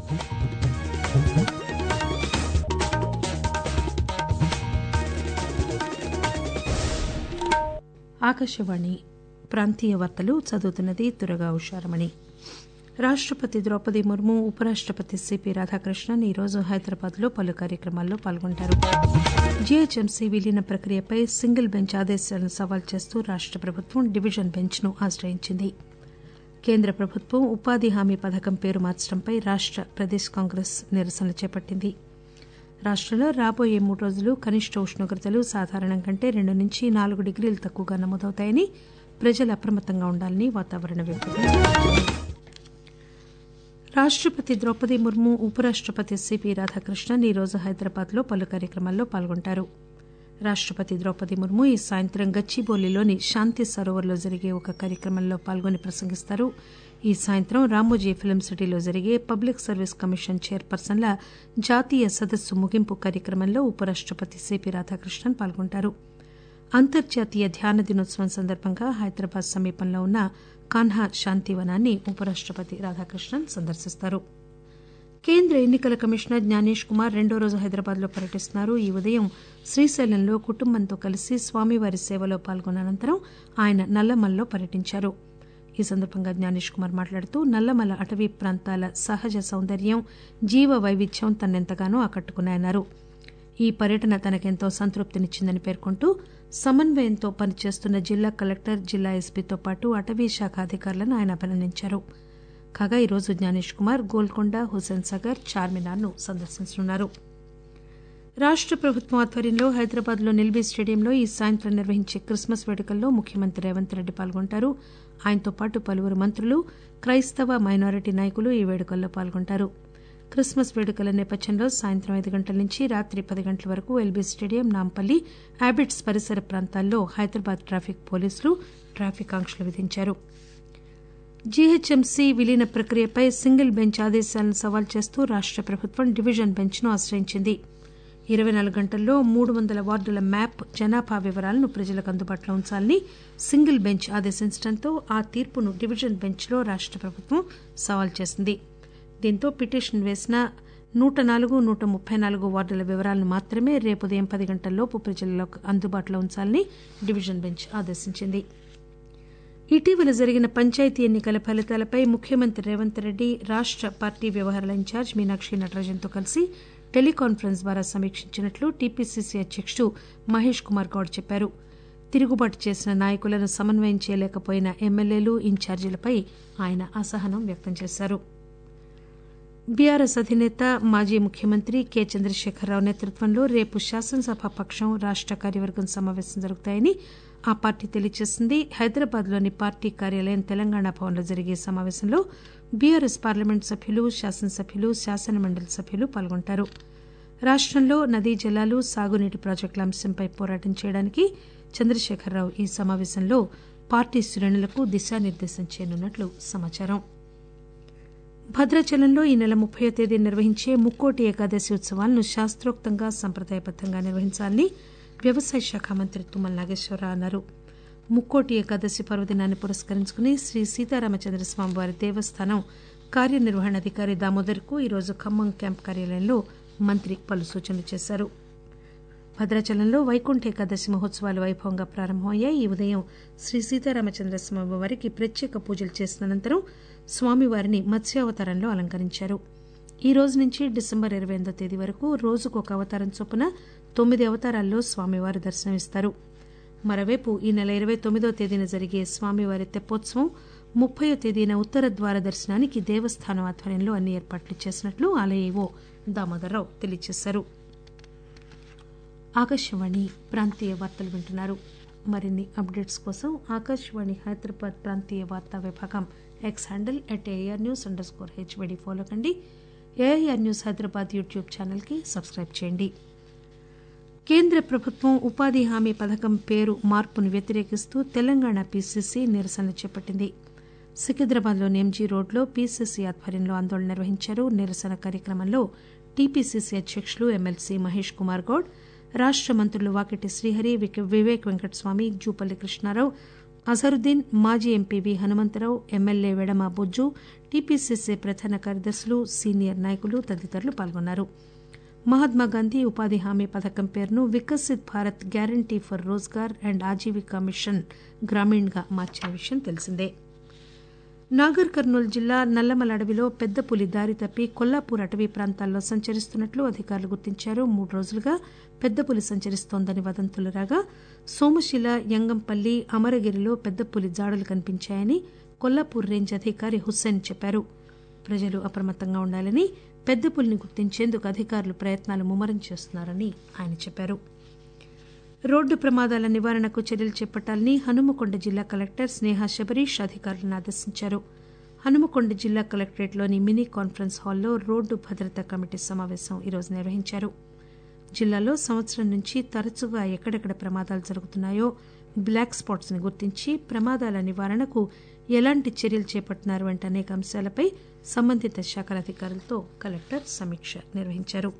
ఆకాశవాణి ప్రాంతీయ వార్తలు చదువుతున్నది దురగా ఉషారమణి రాష్టపతి ద్రౌపది ముర్ము ఉపరాష్టపతి సిపి రాధాకృష్ణన్ ఈరోజు హైదరాబాద్ లో పలు కార్యక్రమాల్లో పాల్గొంటారు జీహెచ్ఎంసీ విలీన ప్రక్రియపై సింగిల్ బెంచ్ ఆదేశాలను సవాల్ చేస్తూ రాష్ట ప్రభుత్వం డివిజన్ బెంచ్ ను ఆశ్రయించింది కేంద్ర ప్రభుత్వం ఉపాధి హామీ పథకం పేరు మార్చడంపై రాష్ట ప్రదేశ్ కాంగ్రెస్ నిరసనలు చేపట్టింది రాష్టంలో రాబోయే మూడు రోజులు కనిష్ట ఉష్ణోగ్రతలు సాధారణం కంటే రెండు నుంచి నాలుగు డిగ్రీలు తక్కువగా నమోదవుతాయని ప్రజలు అప్రమత్తంగా ఉండాలని వాతావరణ విభాగం రాష్టపతి ద్రౌపది ముర్ము ఉపరాష్టపతి సిపి రాధాకృష్ణన్ ఈరోజు హైదరాబాద్ లో పలు కార్యక్రమాల్లో పాల్గొంటారు రాష్టపతి ద్రౌపది ముర్ము ఈ సాయంత్రం గచ్చిబౌలిలోని శాంతి సరోవర్లో జరిగే ఒక కార్యక్రమంలో పాల్గొని ప్రసంగిస్తారు ఈ సాయంత్రం రామోజీ ఫిల్మ్ సిటీలో జరిగే పబ్లిక్ సర్వీస్ కమిషన్ చైర్పర్సన్ల జాతీయ సదస్సు ముగింపు కార్యక్రమంలో ఉపరాష్టపతి సిపి రాధాకృష్ణన్ పాల్గొంటారు అంతర్జాతీయ ధ్యాన దినోత్సవం సందర్భంగా హైదరాబాద్ సమీపంలో ఉన్న కాన్హా శాంతివనాన్ని ఉపరాష్టపతి రాధాకృష్ణన్ సందర్శిస్తారు కేంద్ర ఎన్నికల కమిషనర్ జ్ఞానేష్ కుమార్ రెండో రోజు హైదరాబాద్ లో పర్యటిస్తున్నారు ఈ ఉదయం శ్రీశైలంలో కుటుంబంతో కలిసి స్వామివారి సేవలో పాల్గొన్న అనంతరం ఆయన నల్లమల్లో పర్యటించారు ఈ సందర్భంగా జ్ఞానేష్ కుమార్ మాట్లాడుతూ నల్లమల అటవీ ప్రాంతాల సహజ సౌందర్యం జీవ వైవిధ్యం తనెంతగానో ఆకట్టుకున్నాయన్నారు ఈ పర్యటన తనకెంతో సంతృప్తినిచ్చిందని పేర్కొంటూ సమన్వయంతో పనిచేస్తున్న జిల్లా కలెక్టర్ జిల్లా ఎస్పీతో పాటు అటవీ శాఖ అధికారులను ఆయన అభినందించారు కాగా ఈరోజు జ్ఞానేష్ కుమార్ గోల్కొండ హుస్సేన్ సాగర్ చార్మినార్ ను సందర్శించనున్నారు రాష్ట ప్రభుత్వం ఆధ్వర్యంలో హైదరాబాద్ లో నిల్వీ స్టేడియంలో ఈ సాయంత్రం నిర్వహించే క్రిస్మస్ వేడుకల్లో ముఖ్యమంత్రి రేవంత్ రెడ్డి పాల్గొంటారు ఆయనతో పాటు పలువురు మంత్రులు క్రైస్తవ మైనారిటీ నాయకులు ఈ వేడుకల్లో పాల్గొంటారు క్రిస్మస్ వేడుకల నేపథ్యంలో సాయంత్రం ఐదు గంటల నుంచి రాత్రి పది గంటల వరకు ఎల్బీ స్టేడియం నాంపల్లి అబిడ్స్ పరిసర ప్రాంతాల్లో హైదరాబాద్ ట్రాఫిక్ పోలీసులు ట్రాఫిక్ ఆంక్షలు విధించారు జీహెచ్ఎంసీ విలీన ప్రక్రియపై సింగిల్ బెంచ్ ఆదేశాలను సవాల్ చేస్తూ రాష్ట ప్రభుత్వం డివిజన్ బెంచ్ ను ఆశ్రయించింది ఇరవై నాలుగు గంటల్లో మూడు వందల వార్డుల మ్యాప్ జనాభా వివరాలను ప్రజలకు అందుబాటులో ఉంచాలని సింగిల్ బెంచ్ ఆదేశించడంతో ఆ తీర్పును డివిజన్ బెంచ్ లో రాష్ట ప్రభుత్వం సవాల్ చేసింది దీంతో పిటిషన్ వేసిన నూట నాలుగు నూట ముప్పై నాలుగు వార్డుల వివరాలను మాత్రమే రేపు ఉదయం పది గంటల్లోపు ప్రజలకు అందుబాటులో ఉంచాలని డివిజన్ బెంచ్ ఆదేశించింది ఇటీవల జరిగిన పంచాయతీ ఎన్నికల ఫలితాలపై ముఖ్యమంత్రి రేవంత్ రెడ్డి రాష్ట పార్టీ వ్యవహారాల ఇన్ఛార్జ్ మీనాక్షి నటరాజన్తో కలిసి టెలికాన్ఫరెన్స్ ద్వారా సమీక్షించినట్లు టీపీసీసీ అధ్యకుడు మహేష్ కుమార్ గౌడ్ చెప్పారు తిరుగుబాటు చేసిన నాయకులను సమన్వయం చేయలేకపోయిన ఎమ్మెల్యేలు ఇన్ఛార్జీలపై ఆయన అసహనం వ్యక్తం చేశారు బీఆర్ఎస్ అధినేత మాజీ ముఖ్యమంత్రి కె చంద్రశేఖరరావు నేతృత్వంలో రేపు శాసనసభ పక్షం రాష్ట కార్యవర్గం సమావేశం జరుగుతాయని ఆ పార్టీ తెలియజేసింది హైదరాబాద్లోని పార్టీ కార్యాలయం తెలంగాణ భవన్లో జరిగే సమావేశంలో బీఆర్ఎస్ పార్లమెంట్ సభ్యులు శాసనసభ్యులు శాసనమండలి సభ్యులు పాల్గొంటారు రాష్టంలో నదీ జలాలు సాగునీటి ప్రాజెక్టుల అంశంపై పోరాటం చేయడానికి చంద్రశేఖరరావు ఈ సమావేశంలో పార్టీ శ్రేణులకు దిశానిర్దేశం చేయనున్నట్లు సమాచారం భద్రాచలంలో ఈ నెల ముప్పయో తేదీ నిర్వహించే ముక్కోటి ఏకాదశి ఉత్సవాలను శాస్త్రోక్తంగా సంప్రదాయబద్దంగా నిర్వహించాలని వ్యవసాయ శాఖ మంత్రి తుమ్మల నాగేశ్వరరావు అన్నారు ముక్కోటి ఏకాదశి పర్వదినాన్ని పురస్కరించుకుని శ్రీ సీతారామచంద్ర స్వామి వారి దేవస్థానం కార్యనిర్వహణాధికారి దామోదర్ కు ఈరోజు ఖమ్మం క్యాంప్ కార్యాలయంలో మంత్రి పలు సూచనలు చేశారు భద్రాచలంలో వైకుంఠ ఏకాదశి మహోత్సవాలు వైభవంగా ప్రారంభమయ్యాయి ఈ ఉదయం శ్రీ సీతారామచంద్ర స్వామి వారికి ప్రత్యేక పూజలు చేసిన అనంతరం స్వామివారిని మత్స్యావతారంలో అలంకరించారు ఈ రోజు నుంచి డిసెంబర్ ఇరవై ఎనిమిదో తేదీ వరకు రోజుకు ఒక అవతారం చొప్పున తొమ్మిది అవతారాల్లో స్వామివారు దర్శనమిస్తారు మరోవైపు ఈ నెల ఇరవై తొమ్మిదో తేదీన జరిగే స్వామివారి తెప్పోత్సవం ముప్పయో తేదీన ఉత్తర ద్వార దర్శనానికి దేవస్థానం ఆధ్వర్యంలో అన్ని ఏర్పాట్లు చేసినట్లు ఆలయ ఈవో దామోదరరావు తెలియజేశారు ఆకాశవాణి ప్రాంతీయ వార్తలు వింటున్నారు మరిన్ని అప్డేట్స్ కోసం ఆకాశవాణి హైదరాబాద్ ప్రాంతీయ వార్తా విభాగం X handle at A R news underscore H Y D follow కండి ఏఐఆర్ న్యూస్ హైదరాబాద్ యూట్యూబ్ ఛానల్కి సబ్స్క్రైబ్ చేయండి కేంద్ర ప్రభుత్వం ఉపాధి హామీ పథకం పేరు మార్పును వ్యతిరేకిస్తూ తెలంగాణ పీసీసీ నిరసనలు చేపట్టింది సికింద్రాబాద్లోని ఎంజీ రోడ్లో పీసీసీ ఆధ్వర్యంలో ఆందోళన నిర్వహించారు నిరసన కార్యక్రమంలో టీపీసీసీ అధ్యకులు ఎమ్మెల్సీ మహేష్ కుమార్ గౌడ్ రాష్ట మంత్రులు వాకిటి శ్రీహరి వివేక్ వెంకటస్వామి జూపల్లి కృష్ణారావు అజరుద్దీన్ మాజీ MP V Hanumantharao MLA Vedma Bojju TPCC ప్రధాన కార్యదర్శులు సీనియర్ నాయకులు తదితరులు పాల్గొన్నారు మహాత్మాగాంధీ ఉపాధి హామీ పథకం పేరును Viksit Bharat guarantee for Rozgar and Ajeevika mission Gramin గా మార్చిన విషయం తెలిసిందే నాగర్ కర్నూలు జిల్లా నల్లమల అడవిలో పెద్ద పులి దారి తప్పి కొల్లాపూర్ అటవీ ప్రాంతాల్లో సంచరిస్తున్నట్లు అధికారులు గుర్తించారు మూడు రోజులుగా పెద్ద పులి సంచరిస్తోందని వదంతులు రాగా సోమశిల యంగంపల్లి అమరగిరిలో పెద్ద పులి జాడలు కనిపించాయని కొల్లాపూర్ రేంజ్ అధికారి హుస్సేన్ చెప్పారు ప్రజలు అప్రమత్తంగా ఉండాలని పెద్ద పులిని గుర్తించేందుకు అధికారులు ప్రయత్నాలు ముమ్మరం చేస్తున్నారని ఆయన చెప్పారు రోడ్డు ప్రమాదాల నివారణకు చర్యలు చేపట్టాలని హనుమకొండ జిల్లా కలెక్టర్ స్నేహ శబరీష్ అధికారులను ఆదేశించారు హనుమకొండ జిల్లా కలెక్టరేట్లోని మినీ కాన్ఫరెన్స్ హాల్లో రోడ్డు భద్రతా కమిటీ సమావేశం ఈరోజు నిర్వహించారు జిల్లాలో సంవత్సరం నుంచి తరచుగా ఎక్కడెక్కడ ప్రమాదాలు జరుగుతున్నాయో బ్లాక్ స్పాట్స్ ని గుర్తించి ప్రమాదాల నివారణకు ఎలాంటి చర్యలు చేపడుతున్నారు వంటి అనేక అంశాలపై సంబంధిత శాఖల అధికారులతో కలెక్టర్ సమీక్ష నిర్వహించారు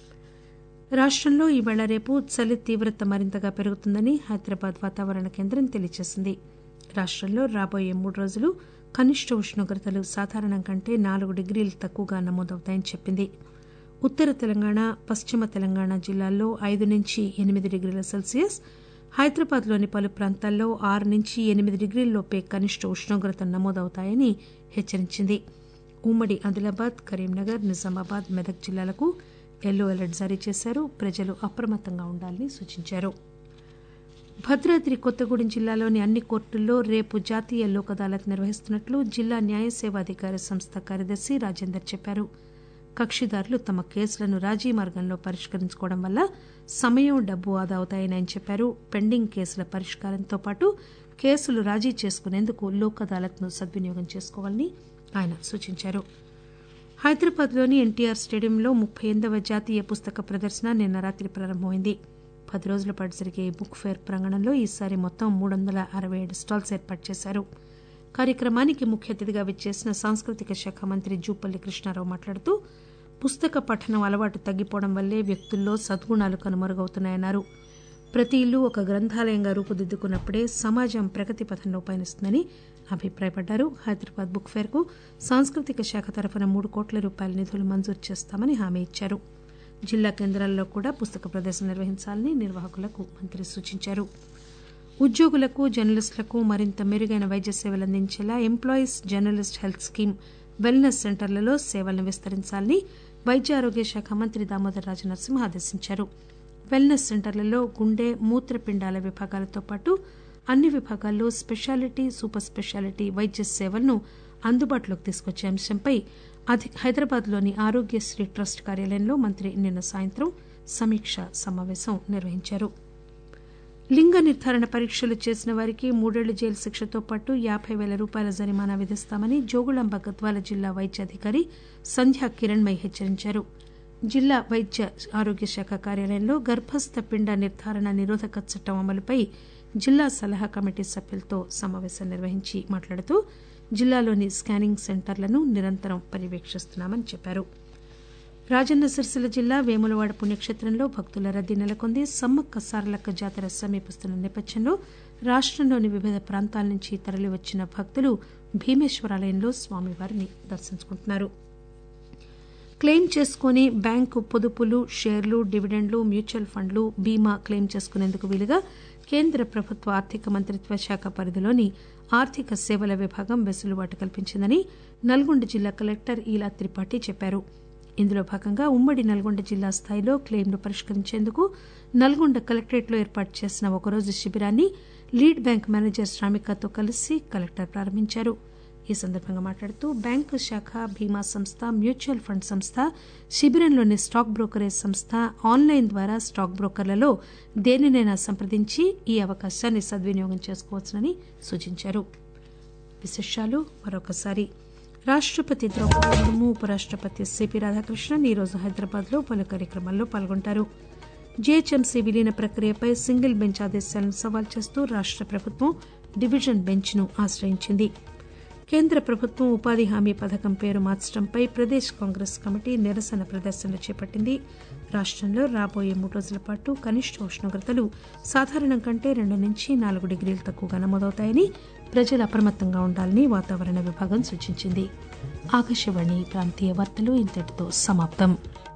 రాష్టంలో ఈవేళ రేపు చలి తీవ్రత మరింతగా పెరుగుతుందని హైదరాబాద్ వాతావరణ కేంద్రం తెలియజేసింది రాష్టంలో రాబోయే మూడు రోజులు కనిష్ట ఉష్ణోగ్రతలు సాధారణం కంటే నాలుగు డిగ్రీలు తక్కువగా నమోదవుతాయని చెప్పింది ఉత్తర తెలంగాణ పశ్చిమ తెలంగాణ జిల్లాల్లో ఐదు నుంచి ఎనిమిది డిగ్రీల సెల్సియస్ హైదరాబాద్లోని పలు ప్రాంతాల్లో ఆరు నుంచి ఎనిమిది డిగ్రీల్లోపే కనిష్ట ఉష్ణోగ్రత నమోదవుతాయని హెచ్చరించింది ఉమ్మడి ఆదిలాబాద్ కరీంనగర్ నిజామాబాద్ మెదక్ జిల్లాలకు ఎల్లో అలర్ట్ జారీ చేశారు ప్రజలు అప్రమత్తంగా ఉండాలని సూచించారు భద్రాద్రి కొత్తగూడెం జిల్లాలోని అన్ని కోర్టుల్లో రేపు జాతీయ లోక్ అదాలత్ నిర్వహిస్తున్నట్లు జిల్లా న్యాయ సేవాధికార సంస్థ కార్యదర్శి రాజేందర్ చెప్పారు కక్షిదారులు తమ కేసులను రాజీ మార్గంలో పరిష్కరించుకోవడం వల్ల సమయం డబ్బు ఆదా అవుతాయని ఆయన చెప్పారు పెండింగ్ కేసుల పరిష్కారంతో పాటు కేసులు రాజీ చేసుకునేందుకు లోక్ అదాలత్ ను సద్వినియోగం చేసుకోవాలని ఆయన సూచించారు హైదరాబాద్లోని ఎన్టీఆర్ స్టేడియంలో ముప్పై ఎనిమిదవ జాతీయ పుస్తక ప్రదర్శన నిన్న రాత్రి ప్రారంభమైంది పది రోజుల పాటు జరిగే ఈ బుక్ ఫేర్ ప్రాంగణంలో ఈసారి మొత్తం మూడు వందల అరవై ఏడు స్టాల్స్ ఏర్పాటు చేశారు కార్యక్రమానికి ముఖ్య అతిథిగా విచ్చేసిన సాంస్కృతిక శాఖ మంత్రి జూపల్లి కృష్ణారావు మాట్లాడుతూ పుస్తక పఠనం అలవాటు తగ్గిపోవడం వల్లే వ్యక్తుల్లో సద్గుణాలు కనుమరుగవుతున్నాయన్నారు ప్రతి ఇల్లు ఒక గ్రంథాలయంగా రూపుదిద్దుకున్నప్పుడే సమాజం ప్రగతి పథంలో పయనిస్తుందని అభిప్రాయపడ్డారు హైదరాబాద్ బుక్ ఫేర్ కు సాంస్కృతిక శాఖ తరఫున మూడు కోట్ల రూపాయల నిధులు మంజూరు చేస్తామని హామీ ఇచ్చారు జిల్లా కేంద్రాల్లో కూడా పుస్తక ప్రదర్శన నిర్వహించాలని నిర్వాహకులకు మంత్రి సూచించారు ఉద్యోగులకు జర్నలిస్టులకు మరింత మెరుగైన వైద్య సేవలు అందించేలా employees journalist health scheme wellness సెంటర్లలో సేవలను విస్తరించాలని వైద్య ఆరోగ్య శాఖ మంత్రి దామోదర్ రాజు నరసింహ ఆదేశించారు వెల్నెస్ సెంటర్లలో గుండె మూత్రపిండాల విభాగాలతో పాటు అన్ని విభాగాల్లో స్పెషాలిటీ సూపర్ స్పెషాలిటీ వైద్య సేవలను అందుబాటులోకి తీసుకొచ్చే అంశంపై హైదరాబాద్లోని ఆరోగ్యశ్రీ ట్రస్ట్ కార్యాలయంలో మంత్రి నిన్న సాయంత్రం సమీక్ష సమావేశం నిర్వహించారు లింగ నిర్ధారణ పరీక్షలు చేసిన వారికి మూడేళ్ల జైలు శిక్షతో పాటు యాబై పేల రూపాయల జరిమానా విధిస్తామని జోగుళంబ గద్వాల జిల్లా వైద్య అధికారి సంధ్యా కిరణ్మయి హెచ్చరించారు జిల్లా వైద్య ఆరోగ్య శాఖ కార్యాలయంలో గర్భస్థ పిండ నిర్ధారణ నిరోధక చట్టం అమలుపై జిల్లా సలహా కమిటీ సభ్యులతో సమావేశం నిర్వహించి మాట్లాడుతూ జిల్లాలోని స్కానింగ్ సెంటర్లను నిరంతరం పర్యవేక్షిస్తున్నామని చెప్పారు రాజన్న సిరిసిల్ల జిల్లా వేములవాడ పుణ్యక్షేత్రంలో భక్తుల రద్దీ నెలకొంది సమ్మక్క సారలక్క జాతర సమీపిస్తున్న నేపథ్యంలో రాష్టంలోని వివిధ ప్రాంతాల నుంచి తరలివచ్చిన భక్తులు భీమేశ్వరాలయంలో స్వామివారిని దర్శించుకుంటున్నారు క్లెయిమ్ చేసుకుని బ్యాంకు పొదుపులు షేర్లు డివిడెండ్లు మ్యూచువల్ ఫండ్లు బీమా క్లెయిమ్ చేసుకునేందుకు వీలుగా కేంద్ర ప్రభుత్వ ఆర్థిక మంత్రిత్వ శాఖ పరిధిలోని ఆర్థిక సేవల విభాగం వెసులుబాటు కల్పించిందని నల్గొండ జిల్లా కలెక్టర్ ఈలా త్రిపాఠి చెప్పారు ఇందులో భాగంగా ఉమ్మడి నల్గొండ జిల్లా స్థాయిలో క్లెయిమ్లు పరిష్కరించేందుకు నల్గొండ కలెక్టరేట్లో ఏర్పాటు చేసిన ఒకరోజు శిబిరాన్ని లీడ్ బ్యాంక్ మేనేజర్ శ్రామికతో కలిసి కలెక్టర్ ప్రారంభించారు ఈ సందర్భంగా మాట్లాడుతూ బ్యాంకు శాఖ బీమా సంస్థ మ్యూచువల్ ఫండ్ సంస్థ శిబిరంలోని స్టాక్ బ్రోకరేజ్ సంస్థ ఆన్లైన్ ద్వారా స్టాక్ బ్రోకర్లలో దేనినైనా సంప్రదించి ఈ అవకాశాన్ని సద్వినియోగం చేసుకోవచ్చునని సూచించారు విశేషాలు మరొకసారి రాష్టపతి ద్రౌపది ముర్ము ఉపరాష్టపతి సిపి రాధాకృష్ణన్ ఈరోజు హైదరాబాద్ లో పలు కార్యక్రమాల్లో పాల్గొంటారు జీహెచ్ఎంసీ విలీన ప్రక్రియపై సింగిల్ బెంచ్ ఆదేశాలను సవాల్ చేస్తూ రాష్ట ప్రభుత్వం డివిజన్ బెంచ్ ను ఆశ్రయించింది కేంద్ర ప్రభుత్వం ఉపాధి హామీ పథకం పేరు మార్చడంపై ప్రదేశ్ కాంగ్రెస్ కమిటీ నిరసన ప్రదర్శనలు చేపట్టింది రాష్టంలో రాబోయే మూడు రోజుల పాటు కనిష్ట ఉష్ణోగ్రతలు సాధారణం కంటే రెండు నుంచి నాలుగు డిగ్రీలు తక్కువగా నమోదవుతాయని ప్రజలు అప్రమత్తంగా ఉండాలని వాతావరణ విభాగం సూచించింది ఆకాశవాణి ప్రాంతీయ వార్తలు ఇంతటితో సమాప్తం